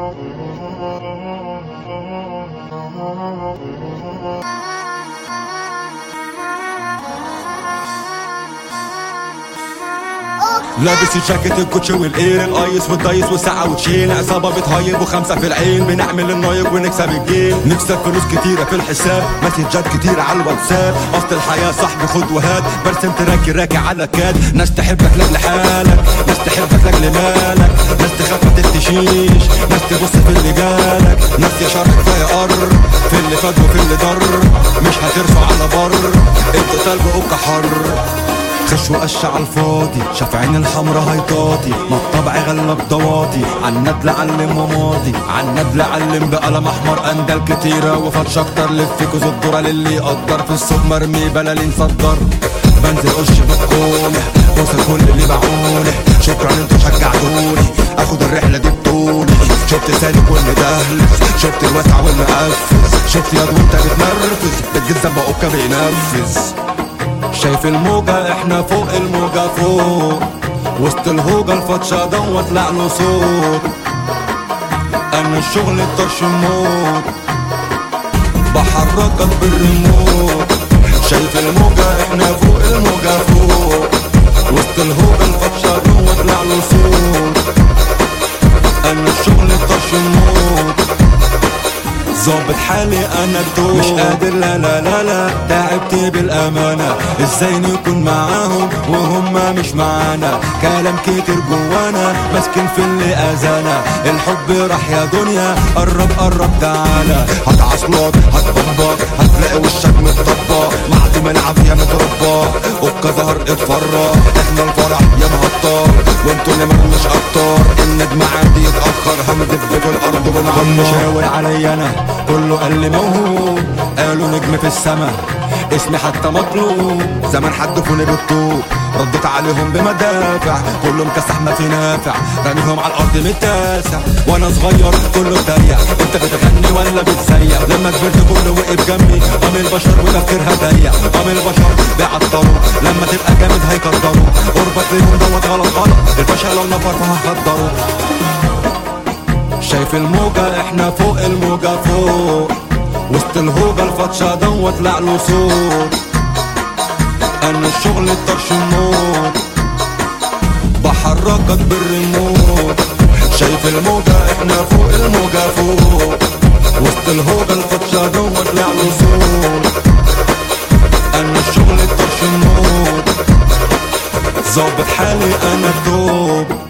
لابس الجاكيت الكوتشي والاير الايس والدايس والساعة وتشيل عصابة بتهيب وخمسة في العين بنعمل النايب ونكسب الجيل نكسب فلوس كتيرة في الحساب مسجات كتيرة على الواتساب اصل الحياة صاحبي خد وهات برسم تراكي راكي على كاد ناس تحبك لاجل حالك ناس تحبك لاجل مالك ناس تخاف ما تختشيش ناس تبص في اللي جالك ناس يا شر كفاية قر في اللي فات وفي اللي ضر مش هترسوا على بر انت تلج حر خش وقش على الفاضي شاف عين الحمرا هيطاطي ما الطبع غلب ضواطي عالندل علم وماضي عالندل علم بقلم احمر اندل كتيرة وفتش اكتر لف كوز الذرة للي يقدر في السوق مرمي بلالين صدر بنزل قش بالكومح وصل كل اللي باعوني شكرا انتوا شجعتوني اخد الرحلة دي بطولي شفت سالك واللي دهلس شفت الواسع والمقفز شفت ياض وانت بتنرفز بتجذب بقوكا بينفذ شايف الموجة احنا فوق الموجة فوق وسط الهوجة الفتشة دوت طلع له صوت انا الشغل الطرش موت بحركك بالريموت شايف الموجة احنا فوق الموجة فوق وسط الهوجة الفتشة دوت طلع له صوت انا الشغل الطرش موت ظابط حالي انا الدور مش قادر لا لا لا لا تعبت بالامانه ازاي نكون معاهم وهم مش معانا كلام كتير جوانا ماسكين في اللي اذانا الحب راح يا دنيا قرب قرب تعالى هتعصلك هتطبق هتلاقي وشك متطبق معدوم العافيه متربى اوكا ظهر اتفرج احنا الفرح يا مهطر وانتوا اللي مش اكتر الندم عندي يتاخر هندب في الارض ونعم شاور علي انا كله قال لي موهوب قالوا نجم في السما اسمي حتى مطلوب زمان حدفوني بالطوب رديت عليهم بمدافع كله مكسح ما في نافع رميهم على الارض متاسع وانا صغير كله اتريق انت بتغني ولا بتسيق لما كبرت كله وقف جنبي قام البشر وتفكيرها ضيق قام البشر بيعطروا لما تبقى جامد هيقدروا قربك ليهم دوت غلط غلط الفشل لو نفر فهخدروا شايف الموجة احنا فوق الموجة فوق وسط الهوجة الفتشة دوت طلع له صوت انا الشغل الطرش موت بحركك بالريموت شايف الموجة احنا فوق الموجة فوق وسط الهوجة الفتشة دوت طلع له صوت انا الشغل الطرش موت ظابط حالي انا الدوب